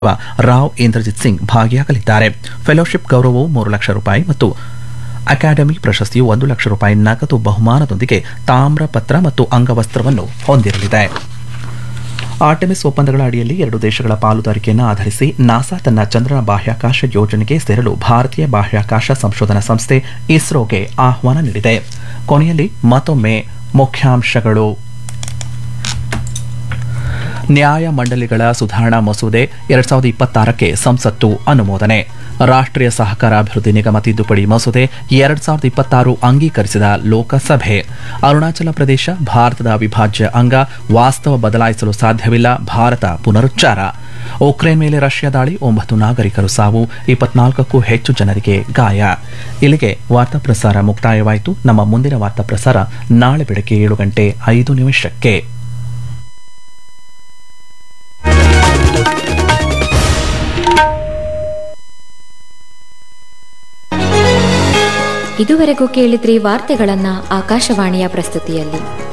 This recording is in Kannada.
ರಾವ್ ಇಂದ್ರಜಿತ್ ಸಿಂಗ್ ಭಾಗಿಯಾಗಲಿದ್ದಾರೆ ಫೆಲೋಶಿಪ್ ಗೌರವವು ಮೂರು ಲಕ್ಷ ರೂಪಾಯಿ ಮತ್ತು ಅಕಾಡೆಮಿ ಪ್ರಶಸ್ತಿಯು ಒಂದು ಲಕ್ಷ ರೂಪಾಯಿ ನಗದು ಬಹುಮಾನದೊಂದಿಗೆ ತಾಮ್ರಪತ್ರ ಮತ್ತು ಅಂಗವಸ್ತ್ರವನ್ನು ಹೊಂದಿರಲಿದೆ ಆರ್ಟೆಮಿಸ್ ಒಪ್ಪಂದಗಳ ಅಡಿಯಲ್ಲಿ ಎರಡು ದೇಶಗಳ ಪಾಲುದಾರಿಕೆಯನ್ನು ಆಧರಿಸಿ ನಾಸಾ ತನ್ನ ಚಂದ್ರನ ಬಾಹ್ಯಾಕಾಶ ಯೋಜನೆಗೆ ಸೇರಲು ಭಾರತೀಯ ಬಾಹ್ಯಾಕಾಶ ಸಂಶೋಧನಾ ಸಂಸ್ಥೆ ಇಸ್ರೋಗೆ ಆಹ್ವಾನ ನೀಡಿದೆ ಕೊನೆಯಲ್ಲಿ ಮತ್ತೊಮ್ಮೆ ಮುಖ್ಯಾಂಶಗಳು ನ್ಯಾಯ ಮಂಡಳಿಗಳ ಸುಧಾರಣಾ ಮಸೂದೆ ಎರಡ್ ಸಾವಿರದ ಇಪ್ಪತ್ತಾರಕ್ಕೆ ಸಂಸತ್ತು ಅನುಮೋದನೆ ರಾಷ್ಟ್ರೀಯ ಸಹಕಾರ ಅಭಿವೃದ್ಧಿ ನಿಗಮ ತಿದ್ದುಪಡಿ ಮಸೂದೆ ಎರಡ್ ಸಾವಿರದ ಇಪ್ಪತ್ತಾರು ಅಂಗೀಕರಿಸಿದ ಲೋಕಸಭೆ ಅರುಣಾಚಲ ಪ್ರದೇಶ ಭಾರತದ ಅವಿಭಾಜ್ಯ ಅಂಗ ವಾಸ್ತವ ಬದಲಾಯಿಸಲು ಸಾಧ್ಯವಿಲ್ಲ ಭಾರತ ಪುನರುಚ್ಚಾರ ಉಕ್ರೇನ್ ಮೇಲೆ ರಷ್ಯಾ ದಾಳಿ ಒಂಬತ್ತು ನಾಗರಿಕರು ಸಾವು ಇಪ್ಪತ್ನಾಲ್ಕಕ್ಕೂ ಹೆಚ್ಚು ಜನರಿಗೆ ಗಾಯ ಇಲ್ಲಿಗೆ ವಾರ್ತಾ ಪ್ರಸಾರ ಮುಕ್ತಾಯವಾಯಿತು ನಮ್ಮ ಮುಂದಿನ ವಾರ್ತಾ ಪ್ರಸಾರ ನಾಳೆ ಬೆಳಗ್ಗೆ ಏಳು ಗಂಟೆ ಐದು ನಿಮಿಷಕ್ಕೆ ಇದುವರೆಗೂ ಕೇಳಿದ್ರಿ ವಾರ್ತೆಗಳನ್ನ ಆಕಾಶವಾಣಿಯ ಪ್ರಸ್ತುತಿಯಲ್ಲಿ